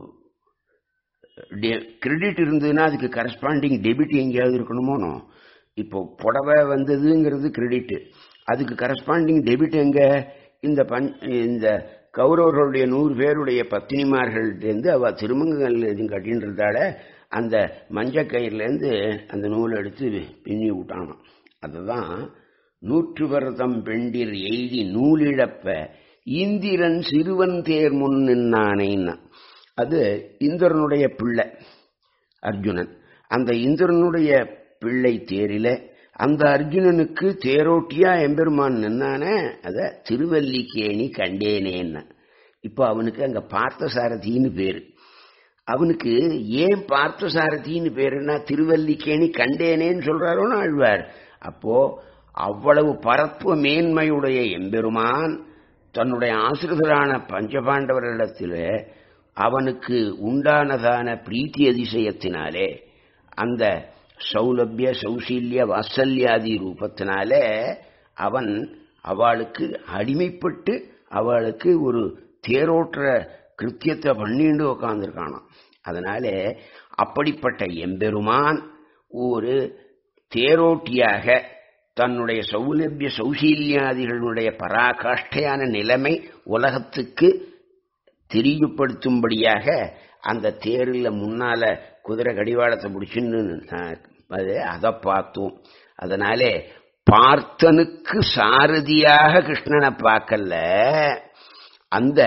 கிரெடிட் இருந்ததுன்னா அதுக்கு கரஸ்பாண்டிங் டெபிட் எங்கேயாவது இருக்கணுமோனோ இப்போ புடவை வந்ததுங்கிறது கிரெடிட் அதுக்கு கரஸ்பாண்டிங் டெபிட் எங்க இந்த பஞ் இந்த கௌரவர்களுடைய நூறு பேருடைய பத்தினிமார்கள்டேருந்து அவ திருமங்கங்கள் எதுவும் கட்டின்றதால அந்த மஞ்ச கயிறுலேருந்து அந்த நூலை எடுத்து பின்னி விட்டானாம் அதுதான் நூற்று வருதம் பெண்டிர் எய்தி நூலிழப்ப இந்திரன் சிறுவன் தேர் முன் நின்னானேன்னா அது இந்திரனுடைய பிள்ளை அர்ஜுனன் அந்த இந்திரனுடைய பிள்ளை தேரில அந்த அர்ஜுனனுக்கு தேரோட்டியா எம்பெருமான் நின்னானே அத திருவல்லிக்கேணி கண்டேனேன்னா இப்போ அவனுக்கு அங்க பார்த்தசாரதின்னு பேரு அவனுக்கு ஏன் பார்த்தசாரதின்னு பேருன்னா திருவல்லிக்கேணி கண்டேனேன்னு சொல்றாரோன்னு ஆழ்வார் அப்போ அவ்வளவு பரப்பு மேன்மையுடைய எம்பெருமான் தன்னுடைய ஆசிரியரான பஞ்சபாண்டவர்களிடத்தில் அவனுக்கு உண்டானதான பிரீத்தி அதிசயத்தினாலே அந்த சௌலபிய சௌசீல்ய வாத்சல்யாதி ரூபத்தினாலே அவன் அவளுக்கு அடிமைப்பட்டு அவளுக்கு ஒரு தேரோற்ற கிருத்தியத்தை பண்ணிண்டு உக்காந்துருக்கானாம் அதனால அப்படிப்பட்ட எம்பெருமான் ஒரு தேரோட்டியாக தன்னுடைய சௌலபிய சௌசீல்யாதிகளுடைய பராகாஷ்டையான நிலைமை உலகத்துக்கு தெரியப்படுத்தும்படியாக அந்த தேரில் முன்னால குதிரை கடிவாளத்தை பிடிச்சுன்னு அது அதை பார்த்தோம் அதனாலே பார்த்தனுக்கு சாரதியாக கிருஷ்ணனை பார்க்கல அந்த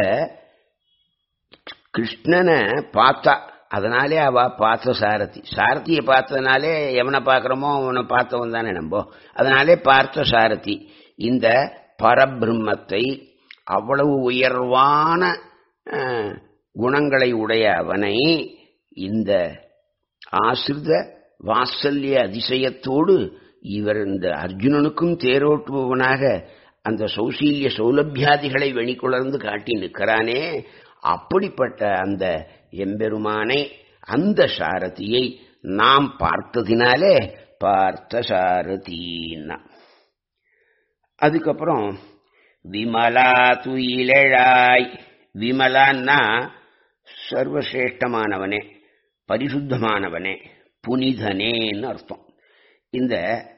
கிருஷ்ணனை பார்த்தா அதனாலே அவ பார்த்த சாரதி சாரதியை பார்த்ததுனாலே எவனை பார்க்கிறோமோ அவனை பார்த்தவன் தானே நம்போ அதனாலே பார்த்த சாரதி இந்த பரபிரம்மத்தை அவ்வளவு உயர்வான அஹ், குணங்களை உடைய அவனை இந்த ஆசிரித வாத்சல்ய அதிசயத்தோடு இவர் இந்த அர்ஜுனனுக்கும் தேரோட்டுபவனாக அந்த சௌசீல்ய சௌலபியாதிகளை வெளிக்கொணர்ந்து காட்டி நிற்கிறானே அப்படிப்பட்ட அந்த எம்பெருமானை அந்த சாரதியை நாம் பார்த்ததினாலே பார்த்த சாரதீன்னா அதுக்கப்புறம் விமலா துயிலழாய் விமலான்னா சர்வசிரேஷ்டமானவனே பரிசுத்தமானவனே புனிதனேன்னு அர்த்தம் இந்த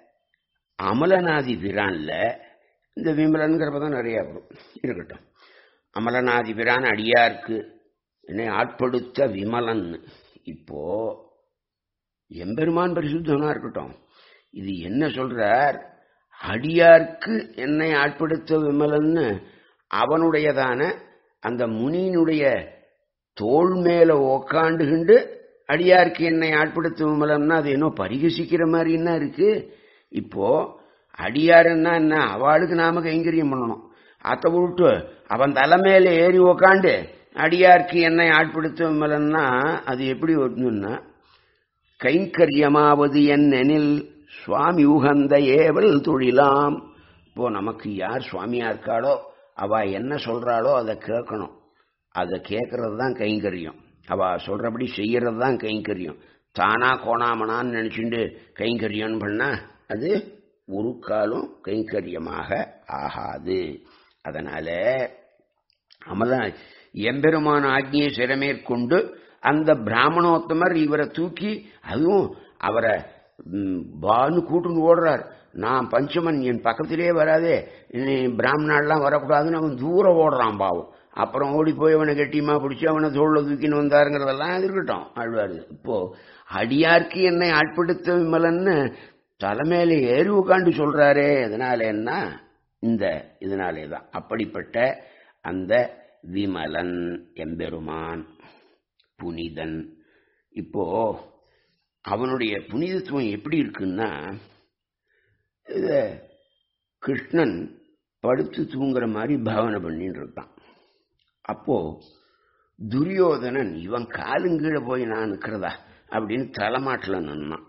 அமலநாதி பிரான்ல இந்த விமலன்கிற பதம் நிறைய வரும் இருக்கட்டும் அமலநாதி பிரான் அடியாருக்கு என்னை ஆட்படுத்த விமலன் இப்போ எம்பெருமான் பரிசுத்தனா இருக்கட்டும் இது என்ன சொல்றார் அடியார்க்கு என்னை ஆட்படுத்த விமலன்னு அவனுடையதான அந்த முனியினுடைய தோள் மேல உக்காண்டுகிண்டு அடியாருக்கு என்னை ஆட்படுத்த விமலன்னா அது என்ன பரிகசிக்கிற மாதிரி என்ன இருக்கு இப்போ அடியாருன்னா என்ன அவளுக்கு நாம கைங்கரியம் பண்ணணும் அத்தை விட்டு அவன் தலைமையில ஏறி உக்காண்டு அடியாருக்கு என்னை ஆட்படுத்த விமலன்னா அது எப்படி வரணும்னா கைங்கரியமாவது என்னெனில் சுவாமி உகந்த ஏவல் தொழிலாம் இப்போ நமக்கு யார் சுவாமியா இருக்காளோ அவ என்ன சொல்றாளோ அதை கேட்கணும் அதை கேட்கறது தான் கைங்கரியம் அவ சொல்றபடி செய்யறது தான் கைங்கரியம் தானா கோணாமனான்னு நினைச்சுட்டு கைங்கரியம் பண்ணா அது ஒரு காலம் கைங்கரியமாக ஆகாது அதனால அமல எம்பெருமான ஆக்ஞையை சிறமேற்கொண்டு அந்த பிராமணோத்தமர் இவரை தூக்கி அதுவும் அவரை ம், பான்னு கூட்டுன்னு ஓடுறார் நான் பஞ்சமன் என் பக்கத்திலே வராதே நீ பிராமணாலாம் வரக்கூடாதுன்னு அவன் தூரம் ஓடுறான் பாவம் அப்புறம் ஓடி போய் அவனை கெட்டியமா பிடிச்சி அவனை தோளில் தூக்கின்னு வந்தாருங்கிறதெல்லாம் இருக்கட்டும் ஆழ்வாரு இப்போ அடியார்க்கு என்னை ஆட்படுத்த விமலன்னு தலைமையில ஏறி உட்காந்து சொல்றாரே அதனால என்ன இந்த இதனாலே தான் அப்படிப்பட்ட அந்த விமலன் எம்பெருமான் புனிதன் இப்போ அவனுடைய புனிதத்துவம் எப்படி இருக்குன்னா இத கிருஷ்ணன் படுத்து தூங்குற மாதிரி பாவனை பண்ணிட்டு இருக்கான் அப்போ துரியோதனன் இவன் காலுங்கீழ போய் நான் நிற்கிறதா அப்படின்னு தலைமாட்டில் நின்னான்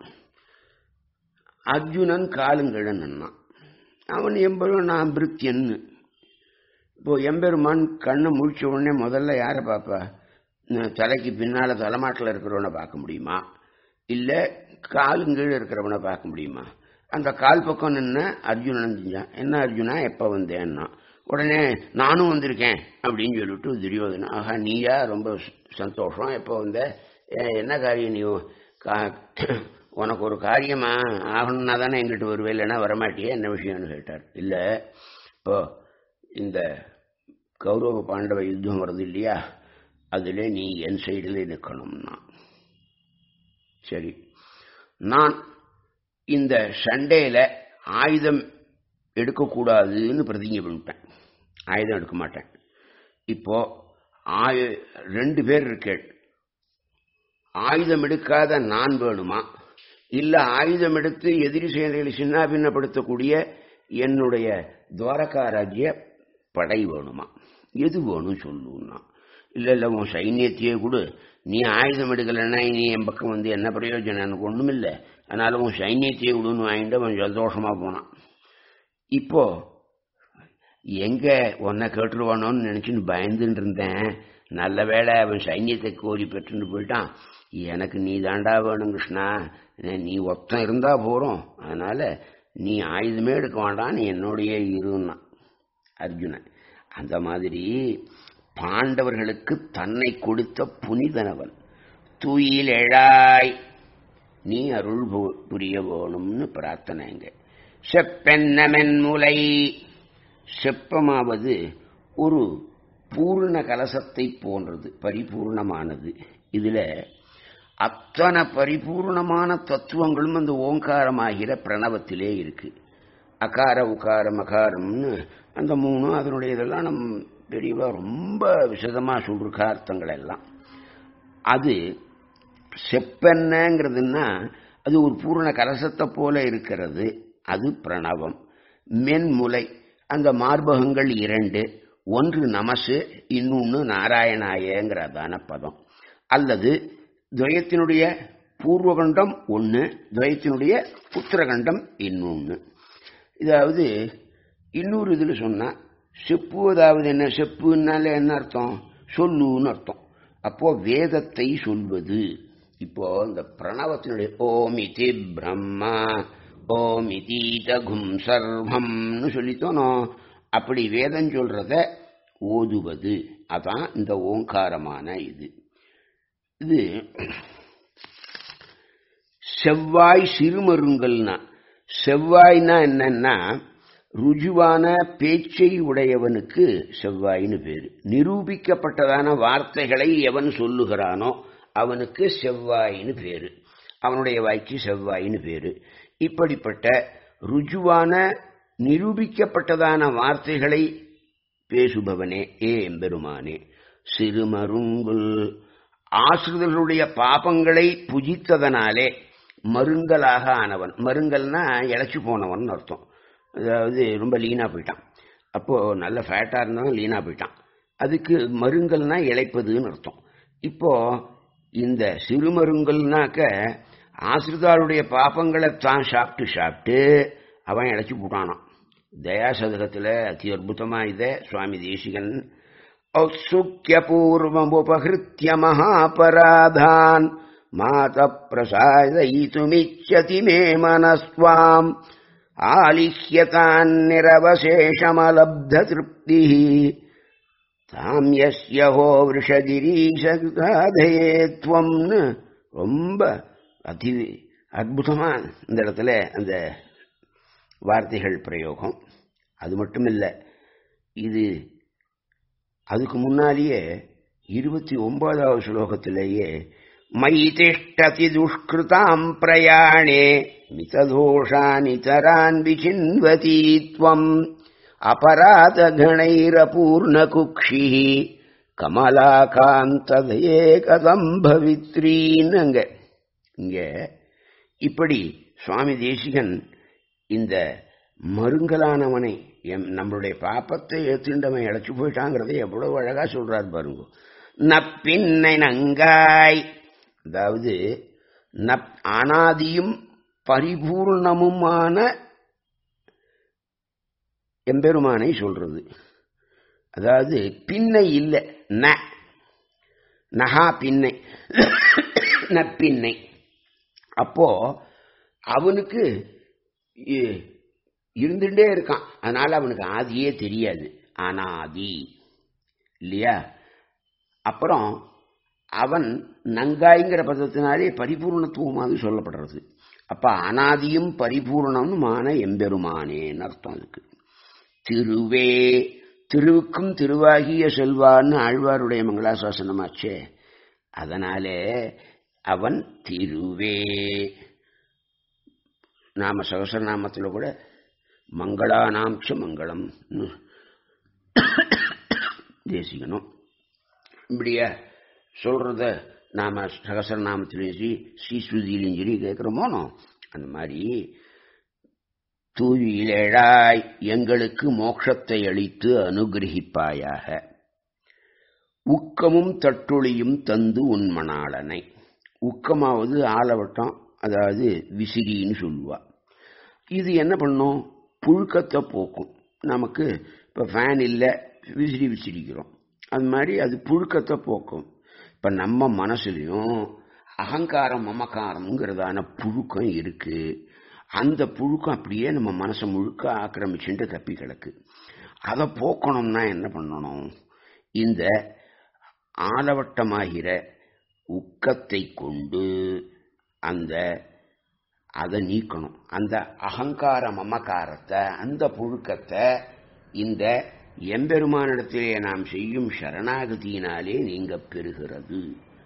அர்ஜுனன் காலுங்கீழ நின்னான் அவன் எம்பெருமான் நான் பிருத்தியன்னு இப்போ எம்பெருமான் கண்ணை முழிச்ச உடனே முதல்ல யாரை பார்ப்பா ந- தலைக்கு பின்னால தலைமாட்டில் இருக்கிறவனை பார்க்க முடியுமா இல்லை காலுங்கீழ இருக்கிறவனை பார்க்க முடியுமா அந்த கால் பக்கம் நின்று அர்ஜுனன் செஞ்சான் என்ன அர்ஜுனா எப்போ வந்தேன்னா உடனே நானும் வந்திருக்கேன் அப்படின்னு சொல்லிட்டு துரியோதனன் ஆஹா நீயா ரொம்ப ச- சந்தோஷம் எப்போ வந்த ஏ, என்ன காரியம் நீ கா- உனக்கு ஒரு காரியமா ஆகணும்னா தானே எங்கிட்ட வருவே இல்லைன்னா வரமாட்டியே என்ன விஷயம்னு கேட்டார் இல்லை இப்போ இந்த கௌரவ பாண்டவ யுத்தம் வருது இல்லையா அதில் நீ என் சைடில் நிற்கணும்னா சரி நான் இந்த சண்டையில ஆயுதம் எடுக்கக்கூடாதுன்னு பிரதிஜை பண்ணிட்டேன் ஆயுதம் எடுக்க மாட்டேன் இப்போ ஆயு ரெண்டு பேர் இருக்கேன் ஆயுதம் எடுக்காத நான் வேணுமா இல்ல ஆயுதம் எடுத்து எதிரி செயல்களை சின்னாபின்னப்படுத்தக்கூடிய என்னுடைய துவாரகா ராஜ்ய படை வேணுமா எது வேணும் சொல்லுன்னா இல்ல இல்ல உன் சைன்யத்தையே கொடு நீ ஆயுதம் எடுக்கலைன்னா நீ என் பக்கம் வந்து என்ன பிரயோஜனம் எனக்கு ஒண்ணும் இல்லை அதனால உன் சைன்யத்தையே விடுன்னு வாங்கிட்டு அவன் சந்தோஷமா போனான் இப்போ எங்க உன்னை கேட்டுருவானோன்னு நினைச்சுன்னு பயந்துட்டு இருந்தேன் நல்ல வேளை அவன் சைன்யத்தை கோரி பெற்றுன்னு போயிட்டான் எனக்கு நீ தாண்டா வேணும் கிருஷ்ணா நீ ஒத்தம் இருந்தா போறோம் அதனால நீ ஆயுதமே எடுக்க வேண்டாம் நீ என்னோடயே இருன்னா அர்ஜுனன் அந்த மாதிரி பாண்டவர்களுக்கு தன்னை கொடுத்த புனிதனவன் தூயில் எழாய் நீ அருள் பு- புரிய வேணும்னு பிரார்த்தனைங்க செப்பென்னமென் முலை செப்பமாவது ஒரு பூர்ண கலசத்தை போன்றது பரிபூர்ணமானது இதுல அத்தனை பரிபூர்ணமான தத்துவங்களும் அந்த ஓங்காரமாகிற பிரணவத்திலே இருக்கு அகார உகார மகாரம்னு அந்த மூணும் அதனுடைய இதெல்லாம் நம் பெரியவா ரொம்ப விசதமா சொல்லிருக்கா அர்த்தங்கள் எல்லாம் அது செப்பென்னங்கிறதுன்னா அது ஒரு பூரண கலசத்தை போல இருக்கிறது அது பிரணவம் மென்முலை அந்த மார்பகங்கள் இரண்டு ஒன்று நமசு இன்னொன்று நாராயணாயங்கிறதான பதம் அல்லது துவயத்தினுடைய பூர்வகண்டம் ஒன்று துவயத்தினுடைய உத்தரகண்டம் இன்னொன்று இதாவது இன்னொரு இதில் சொன்னால் செப்பு அதாவது என்ன செப்புனால என்ன அர்த்தம் சொல்லுன்னு அர்த்தம் அப்போ வேதத்தை சொல்வது இப்போ இந்த பிரணவத்தினுடைய ஓமிதி பிரம்மா ஓமிதி தகும் சர்வம்னு சொல்லித்தோனோ அப்படி வேதம் சொல்றத ஓதுவது அதான் இந்த ஓங்காரமான இது இது செவ்வாய் சிறுமருங்கல்னா செவ்வாய்னா என்னன்னா ருஜுவான பேச்சை உடையவனுக்கு செவ்வாயின்னு பேரு நிரூபிக்கப்பட்டதான வார்த்தைகளை எவன் சொல்லுகிறானோ அவனுக்கு செவ்வாயின்னு பேரு அவனுடைய வாய்க்கு செவ்வாயின்னு பேரு இப்படிப்பட்ட ருஜுவான நிரூபிக்கப்பட்டதான வார்த்தைகளை பேசுபவனே ஏ எம்பெருமானே சிறுமருங்குல் ஆசிரியர்களுடைய பாபங்களை புஜித்ததனாலே மருங்கலாக ஆனவன் மருங்கல்னா இழைச்சி போனவன் அர்த்தம் அதாவது ரொம்ப லீனா போயிட்டான் அப்போ நல்ல ஃபேட்டா இருந்தவன் லீனா போயிட்டான் அதுக்கு மருங்கல்னா இழைப்பதுன்னு அர்த்தம் இப்போ இந்த சிறுமருங்கல்னாக்க ஆசிரிதாளுடைய பாப்பங்களை தான் சாப்பிட்டு சாப்பிட்டு அவன் இழைச்சி போட்டானான் தயாசதகத்தில் அதி அற்புதமா இதை சுவாமி தேசிகன் ஔத்சுக்கிய பூர்வமுபகிருத்திய மகாபராதான் மாத பிரசாதயித்துமிச்சதி மே மனஸ்வாம் ஆலிஹ்யதான் நிரவசேஷமலப்த திருப்தி தாம் யஸ்யஹோ விஷகிரீஷாதயே துவம்னு ரொம்ப அதி அற்புதமா இந்த இடத்துல அந்த வார்த்தைகள் பிரயோகம் அது மட்டும் இல்லை இது அதுக்கு முன்னாலேயே இருபத்தி ஒன்பதாவது ஸ்லோகத்திலேயே மயி திஷ்டதி துஷ்கிருதாம் பிரயாணே மிததோஷானிதரான் விசின்வதி துவம் அபராதகணைரபூர்ணகுக்ஷி கமலாகாந்ததையே கதம் பவித்ரீன்னு அங்க இங்க இப்படி சுவாமி தேசிகன் இந்த மருங்கலானவனை எம் நம்மளுடைய பாப்பத்தை ஏத்துண்டவன் இழைச்சு போயிட்டாங்கிறதை எவ்வளவு அழகா சொல்றார் பாருங்க நப்பின்னை நங்காய் அதாவது நப் அனாதியும் பரிபூர்ணமுமான எம்பெருமானை சொல்றது அதாவது பின்னை இல்லை ந நகா பின்னை நப்பின்னை அப்போ அவனுக்கு இருந்துட்டே இருக்கான் அதனால அவனுக்கு ஆதியே தெரியாது அனாதி இல்லையா அப்புறம் அவன் நங்காய்ங்கிற பதத்தினாலே பரிபூர்ணத்துவமாக சொல்லப்படுறது அப்ப அனாதியும் பரிபூர்ணமுமான எம்பெருமானேன்னு அர்த்தம் அதுக்கு திருவே திருவுக்கும் திருவாகிய செல்வான்னு ஆழ்வாருடைய மங்களாசாசனமாச்சே அதனாலே அவன் திருவே நாம சகசரநாமத்தில் கூட மங்களானாம்ச மங்களம் தேசிக்கணும் இப்படியா சொல்றத நாம சகசரநாமத்திலையும் சரி ஸ்ரீஸ்ருதியிலையும் சரி கேட்கிறோமோனோ அந்த மாதிரி தூயிலேழாய் எங்களுக்கு மோட்சத்தை அளித்து அனுகிரகிப்பாயாக உக்கமும் தட்டொழியும் தந்து உன்மணாளனை உக்கமாவது ஆலவட்டம் அதாவது விசிறின்னு சொல்லுவா இது என்ன பண்ணும் புழுக்கத்தை போக்கும் நமக்கு இப்போ ஃபேன் இல்லை விசிறி விசிறிக்கிறோம் அது மாதிரி அது புழுக்கத்தை போக்கும் இப்போ நம்ம மனசுலையும் அகங்காரம் மமக்காரம்ங்கிறதான புழுக்கம் இருக்கு அந்த புழுக்கம் அப்படியே நம்ம மனசை முழுக்க ஆக்கிரமிச்சுட்டு தப்பி கிடக்கு அதை போக்கணும்னா என்ன பண்ணணும் இந்த ஆலவட்டமாகிற உக்கத்தை கொண்டு அந்த அதை நீக்கணும் அந்த அகங்கார மமக்காரத்தை அந்த புழுக்கத்தை இந்த எம்பெருமானிடத்திலே நாம் செய்யும் சரணாகதியினாலே நீங்க பெறுகிறது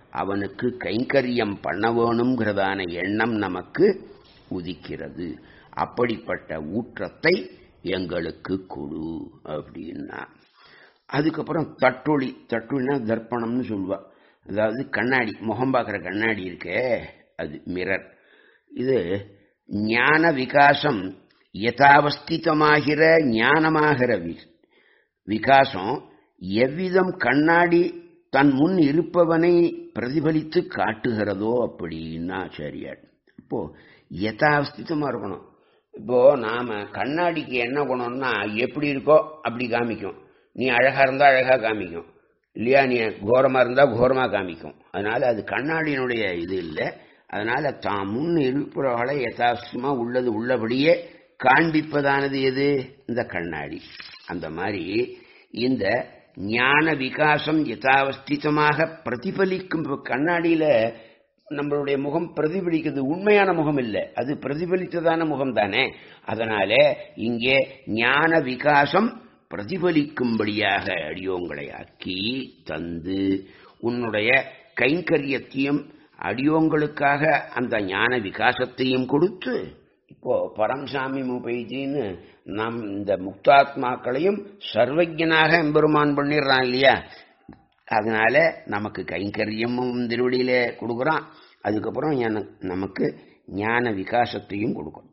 அவனுக்கு கைங்கரியம் பண்ண வேணுங்கிறதான எண்ணம் நமக்கு உதிக்கிறது அப்படிப்பட்ட ஊற்றத்தை எங்களுக்கு கொடு அப்படின்னா அதுக்கப்புறம் தட்டொளி தட்டொளினா தர்ப்பணம்னு சொல்லுவா அதாவது கண்ணாடி முகம் பார்க்குற கண்ணாடி இருக்கே அது மிரர் இது ஞான விகாசம் யதாவஸ்திதமாகிற ஞானமாகிற வி- விகாசம் எவ்விதம் கண்ணாடி தன் முன் இருப்பவனை பிரதிபலித்து காட்டுகிறதோ அப்படின்னா ஆச்சாரியார் இப்போ யதாவஸ்திதமா இருக்கணும் இப்போ நாம கண்ணாடிக்கு என்ன குணம்னா எப்படி இருக்கோ அப்படி காமிக்கும் நீ அழகா இருந்தா அழகா காமிக்கும் இல்லையா நீ கோரமா இருந்தா கோரமா காமிக்கும் அதனால அது கண்ணாடியினுடைய இது இல்லை அதனால தான் முன் இருப்பவர்களை யதார்த்தமா உள்ளது உள்ளபடியே காண்பிப்பதானது எது இந்த கண்ணாடி அந்த மாதிரி இந்த ஞான விகாசம் யதாவஸ்திதமாக பிரதிபலிக்கும் இப்ப கண்ணாடியில நம்மளுடைய முகம் பிரதிபலிக்கிறது உண்மையான முகம் இல்லை அது பிரதிபலித்ததான முகம் தானே அதனால இங்கே ஞான விகாசம் பிரதிபலிக்கும்படியாக அடியோங்களை ஆக்கி தந்து உன்னுடைய கைங்கரியத்தையும் அடியோங்களுக்காக அந்த ஞான விகாசத்தையும் கொடுத்து இப்போ பரம்சாமி முபைஜின்னு நம் இந்த முக்தாத்மாக்களையும் சர்வஜனாக எம்பெருமான் பண்ணிடுறான் இல்லையா அதனால நமக்கு கைங்கரியமும் திருவடியில கொடுக்குறான் அதுக்கப்புறம் ஞான- நமக்கு ஞான விகாசத்தையும் கொடுக்கும்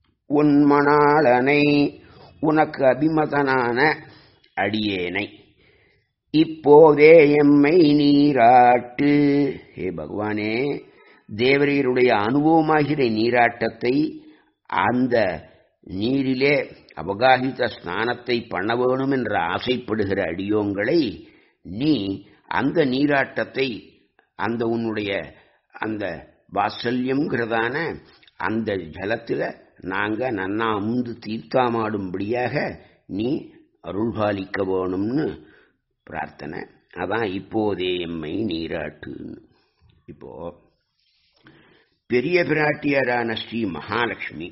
உன்மணாளனை உனக்கு அபிமதனான அடியேனை இப்போதே எம்மை நீராட்டு ஹே பகவானே தேவரீருடைய அனுபவமாகிற நீராட்டத்தை அந்த நீரிலே அவகாகித ஸ்நானத்தை பண்ண வேணும் என்று ஆசைப்படுகிற அடியோங்களை நீ அந்த நீராட்டத்தை அந்த உன்னுடைய அந்த வாத்சல்யம்ங்கிறதான அந்த ஜலத்துல நாங்க நன்னா அமுந்து தீர்த்தாமாடும்படியாக நீ அருள்பாலிக்க வேணும்னு பிரார்த்தனை அதான் இப்போதே எம்மை நீராட்டுன்னு இப்போ பெரிய பிராட்டியரான ஸ்ரீ மகாலட்சுமி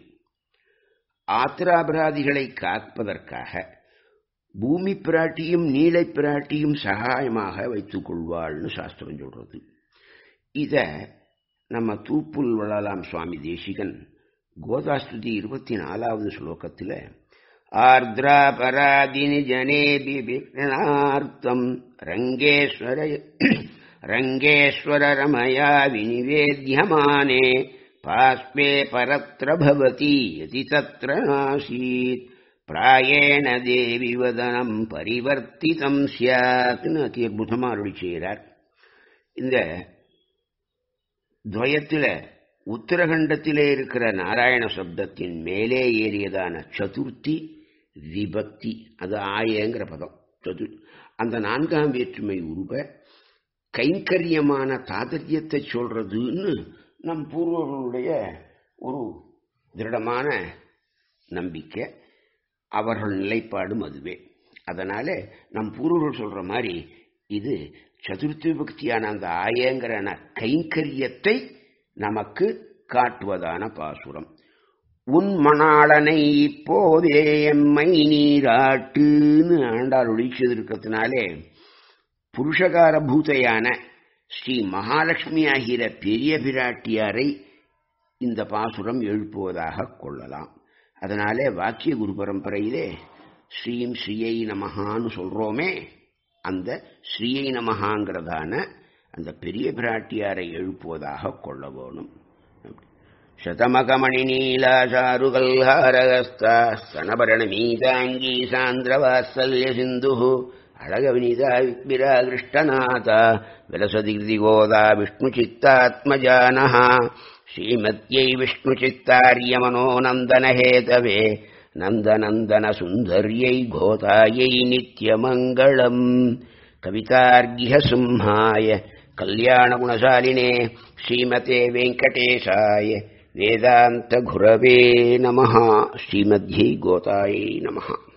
ஆத்திராபராதிகளை காப்பதற்காக பூமி பிராட்டியும் நீலை பிராட்டியும் சகாயமாக வைத்துக் கொள்வாள்னு சாஸ்திரம் சொல்றது இத நம்ம தூப்புல் வளலாம் சுவாமி தேசிகன் கோதாஸ்துதி இருபத்தி நாலாவது ஸ்லோகத்துல ஆர்திராபராதினி ஜனேபி விக்னார்த்தம் ரங்கேஸ்வர ரங்கேஸ்வர ரமயா விநிவேத்யமானே பாஸ்மே பரத்ர பவதி யதி தத்ர நாசீத் பிராயேண தேவி வதனம் பரிவர்த்திதம் சியாத்னு அதி அற்புதமா அருளி செய்கிறார் இந்த துவயத்தில உத்தரகண்டத்திலே இருக்கிற நாராயண சப்தத்தின் மேலே ஏறியதான சதுர்த்தி விபக்தி அது ஆயங்கிற பதம் சது அந்த நான்காம் வேற்றுமை உருவ கைங்கரியமான தாதரியத்தை சொல்றதுன்னு நம் பூர்வர்களுடைய ஒரு திருடமான நம்பிக்கை அவர்கள் நிலைப்பாடும் அதுவே அதனால நம் பூர்வர்கள் சொல்ற மாதிரி இது சதுர்த்தி விபக்தியான அந்த ஆயங்கிற கைங்கரியத்தை நமக்கு காட்டுவதான பாசுரம் உன் மணாளனை இப்போதே எம்மை நீராட்டுன்னு ஆண்டாள் ஒழிச்சதிருக்கிறதுனாலே புருஷகார பூதையான ஸ்ரீ மகாலட்சுமி ஆகிற பெரிய பிராட்டியாரை இந்த பாசுரம் எழுப்புவதாக கொள்ளலாம் அதனாலே வாக்கிய குரு பரம்பரையிலே ஸ்ரீம் ஸ்ரீயை நமகான்னு சொல்றோமே அந்த ஸ்ரீயை நமகாங்கிறதான அந்த பெரிய பிராட்டியாரை எழுப்புவதாக கொள்ள வேணும் శతమకమణి నీలాచారుగల్హారగస్తా స్తనభరణ మీతాంగీ సాంద్రవాత్సల్య సింధు అళగ వినీత విరాకృష్టనాథ విలసదిగ్ది గోదా విష్ణుచిత్తాత్మజాన శ్రీమత్యై విష్ణుచిత్తార్యమనోనందన హేతవే నందనందన సుందర్యై ఘోతాయై నిత్యమంగళం కవితార్ఘ్య సింహాయ कल्याणगुणशालिने श्रीमते वेङ्कटेशाय वेदान्तघुरवे नमः श्रीमद्यै गोतायै नमः